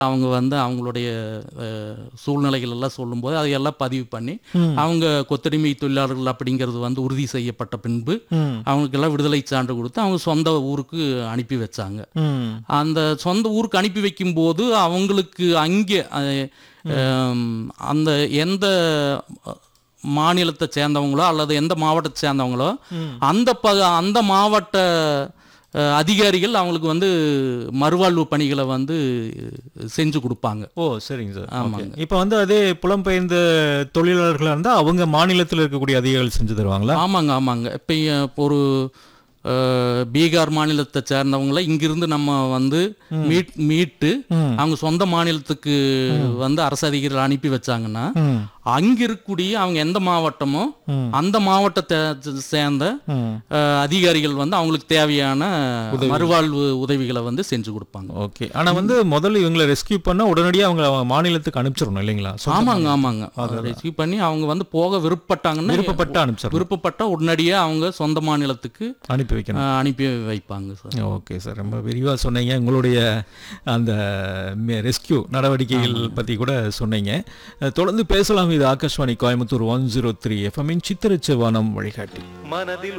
அவங்க வந்து அவங்களுடைய அஹ், சூழ்நிலைகள் எல்லாம் சொல்லும்போது அதையெல்லாம் பதிவு பண்ணி அவங்க கொத்தடிமை தொழிலாளர்கள் அப்படிங்கிறது வந்து உறுதி செய்யப்பட்ட பின்பு ம். அவங்களுக்கெல்லாம் விடுதலை சான்று கொடுத்து அவங்க சொந்த ஊருக்கு அனுப்பி வச்சாங்க ம். அந்த சொந்த ஊருக்கு அனுப்பி வைக்கும்போது அவங்களுக்கு அங்கே அஹ், ஹம், அந்த எந்த மாநிலத்தை சேர்ந்தவங்களோ அல்லது எந்த மாவட்டத்தை சேர்ந்தவங்களோ அந்த ப அந்த மாவட்ட அஹ், அதிகாரிகள் அவங்களுக்கு வந்து மறுவாழ்வு பணிகளை வந்து செஞ்சு கொடுப்பாங்க ஓ சரிங்க சார் ஆமாங்க. ஓகே. இப்ப வந்து அதே புலம்பெயர்ந்த தொழிலாளர்களா இருந்தா அவங்க மாநிலத்தில் இருக்கக்கூடிய அதிகாரிகள் செஞ்சு தருவாங்களா ஆமாங்க ஆமாங்க இப்போ ஒரு அஹ், பீகார் மாநிலத்தை சேர்ந்தவங்கள இங்கிருந்து நம்ம வந்து மீட் மீட்டு ம். அவங்க சொந்த மாநிலத்துக்கு வந்து அரசு அதிகாரிகள் அனுப்பி வச்சாங்கன்னா ம். அங்க இருக்கக்கூடிய அவங்க எந்த மாவட்டமோ ம். அந்த மாவட்டத்தை சே- சேர்ந்த ம். அஹ், அதிகாரிகள் வந்து அவங்களுக்கு தேவையான மறுவாழ்வு உதவிகளை வந்து செஞ்சு கொடுப்பாங்க ஓகே ஆனா வந்து முதல்ல இவங்களை ரெஸ்கியூ பண்ணா உடனடியா அவங்க அவங்க மாநிலத்துக்கு அனுப்பிச்சிடணும் இல்லைங்களா சொந்த ஆமாங்க ஆமாங்க ரெஸ்கியூ பண்ணி அவங்க வந்து போக விருப்பப்பட்டாங்கன்னா விருப்பப்பட்டு அனுப்பிச்சிடணும் விருப்பப்பட்ட உடனடியே அவங்க சொந்த மாநிலத்துக்கு அனுப்பி வைக்கணும் அஹ், அனுப்பி வைப்பாங்க சார் ஓகே சார் ரொம்ப விரிவாக சொன்னீங்க உங்களுடைய அந்த ரெஸ்கியூ நடவடிக்கைகள் பற்றி கூட சொன்னீங்க அஹ், தொடர்ந்து பேசலாம் இது Akashvani Coimbatore one zero three எஃப்எம்மின் சித்திரச்சவானம் வழிகாட்டி மனதில்